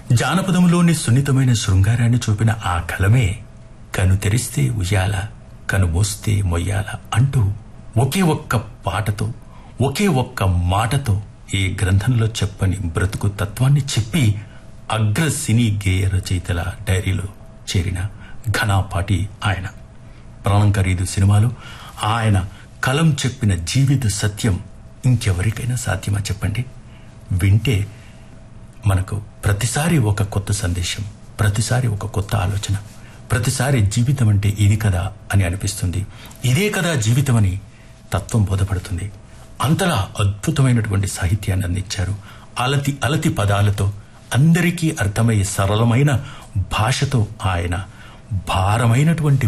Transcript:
జానపదంలోని సున్నితమైన శృంగారాన్ని చూపిన ఆ కలమే కను తెరిస్తే ఉయ్యాల కను మోస్తే మొయ్యాల అంటూ ఒకే ఒక్క పాటతో ఒకే ఒక్క మాటతో ఈ గ్రంథంలో చెప్పని బ్రతుకు తత్వాన్ని చెప్పి అగ్ర సినీ గేయ రచయితల డైరీలో చేరిన ఘనాపాటి ఆయన ప్రాణం ఖరీదు సినిమాలో ఆయన కలం చెప్పిన జీవిత సత్యం ఇంకెవరికైనా సాధ్యమా చెప్పండి వింటే మనకు ప్రతిసారి ఒక కొత్త సందేశం ప్రతిసారి ఒక కొత్త ఆలోచన ప్రతిసారి జీవితం అంటే ఇది కదా అని అనిపిస్తుంది ఇదే కదా జీవితం అని తత్వం బోధపడుతుంది అంతలా అద్భుతమైనటువంటి సాహిత్యాన్ని అందించారు అలతి అలతి పదాలతో అందరికీ అర్థమయ్యే సరళమైన భాషతో ఆయన భారమైనటువంటి